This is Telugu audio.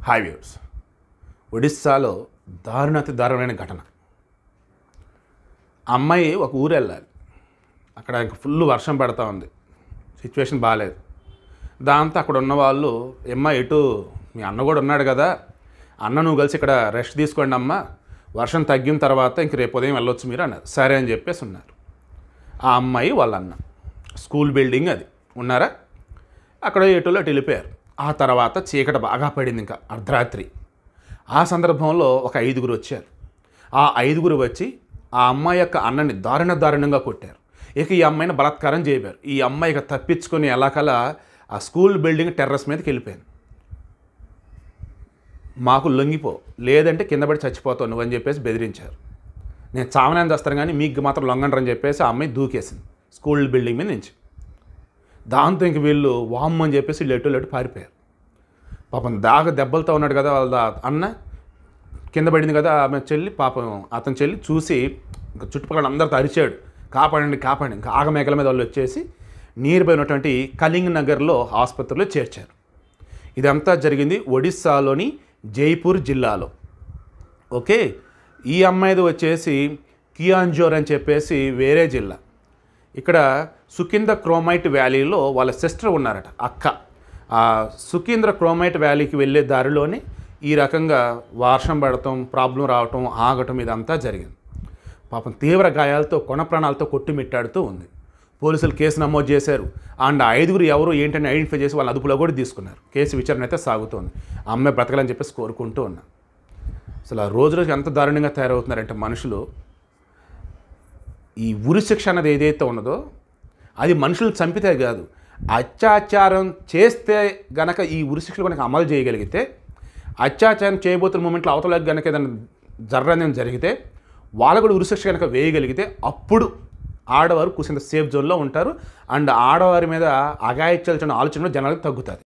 హాయ్ వ్యూర్స్ ఒడిస్సాలో దారుణాతి దారుణమైన ఘటన అమ్మాయి ఒక ఊరు వెళ్ళాలి అక్కడ ఇంక ఫుల్ వర్షం పడతా ఉంది సిచ్యువేషన్ బాగాలేదు దాంతో అక్కడ ఉన్న వాళ్ళు ఎమ్మ ఎటు మీ అన్న కూడా ఉన్నాడు కదా అన్న నువ్వు కలిసి ఇక్కడ రెస్ట్ తీసుకోండి అమ్మ వర్షం తగ్గిన తర్వాత ఇంక రేపు ఉదయం వెళ్ళొచ్చు మీరు అన్నారు సరే అని చెప్పేసి ఉన్నారు ఆ అమ్మాయి వాళ్ళ అన్న స్కూల్ బిల్డింగ్ అది ఉన్నారా అక్కడ ఎటులో అటు వెళ్ళిపోయారు ఆ తర్వాత చీకటి బాగా పడింది ఇంకా అర్ధరాత్రి ఆ సందర్భంలో ఒక ఐదుగురు వచ్చారు ఆ ఐదుగురు వచ్చి ఆ అమ్మాయి యొక్క అన్నని దారుణ దారుణంగా కొట్టారు ఇక ఈ అమ్మాయిని బలాత్కారం చేయబారు ఈ అమ్మాయి ఇక తప్పించుకొని ఎలాకలా ఆ స్కూల్ బిల్డింగ్ టెర్రస్ మీదకి వెళ్ళిపోయాను మాకు లొంగిపో లేదంటే కింద పడి చచ్చిపోతావు నువ్వు అని చెప్పేసి బెదిరించారు నేను చావనాన్ని తెస్తాను కానీ మీకు మాత్రం లొంగండ్రు అని చెప్పేసి ఆ అమ్మాయి దూకేసింది స్కూల్ బిల్డింగ్ మీద నుంచి దాంతో ఇంక వీళ్ళు వామ్ అని చెప్పేసి వీళ్ళు ఎటు ఎటు పారిపోయారు పాపం దాగ దెబ్బలతో ఉన్నాడు కదా వాళ్ళ దా- అన్న కింద పడింది కదా ఆమె చెల్లి పాపం అతని చెల్లి చూసి ఇంకా చుట్టుపక్కల అందరితో అరిచాడు కాపాడండి కాపాడండి ఇంకా ఆగమేకల మీద వాళ్ళు వచ్చేసి నియర్ బై ఉన్నటువంటి కళింగ్ నగర్లో ఆసుపత్రిలో చేర్చారు ఇదంతా జరిగింది ఒడిస్సాలోని జైపూర్ జిల్లాలో ఓకే ఈ అమ్మాయిది వచ్చేసి కియాంజోర్ అని చెప్పేసి వేరే జిల్లా ఇక్కడ సుకింద్ర క్రోమైట్ వ్యాలీలో వాళ్ళ సిస్టర్ ఉన్నారట అక్క ఆ సుకీంద్ర క్రోమైట్ వ్యాలీకి వెళ్ళే దారిలోనే ఈ రకంగా వర్షం పడటం ప్రాబ్లం రావటం ఆగటం ఇదంతా జరిగింది పాపం తీవ్ర గాయాలతో కొన ప్రాణాలతో కొట్టుమిట్టాడుతూ ఉంది పోలీసులు కేసు నమోదు చేశారు అండ్ ఆ ఐదుగురు ఎవరు ఏంటని ఐడెంటిఫై చేసి వాళ్ళ అదుపులో కూడా తీసుకున్నారు కేసు విచారణ అయితే సాగుతోంది ఆ అమ్మాయి బ్రతకాలని చెప్పేసి కోరుకుంటూ ఉన్నారు అసలు ఆ రోజు రోజు ఎంత దారుణంగా తయారవుతున్నారంటే మనుషులు ఈ ఉరి శిక్ష అన్నది ఏదైతే ఉన్నదో అది మనుషులు చంపితే కాదు అత్యాచారం చేస్తే గనక ఈ ఉరి శిక్షలు కనుక అమలు చేయగలిగితే అత్యాచారం చేయబోతున్న మూమెంట్లో అవతలకు గనక ఏదైనా జరగడం జరిగితే వాళ్ళు కూడా ఉరిశిక్ష కనుక వేయగలిగితే అప్పుడు ఆడవారు కుసింత సేఫ్ జోన్లో ఉంటారు అండ్ ఆడవారి మీద అగాయిత్యాలు ఆలోచనలు జనాలకు తగ్గుతుంది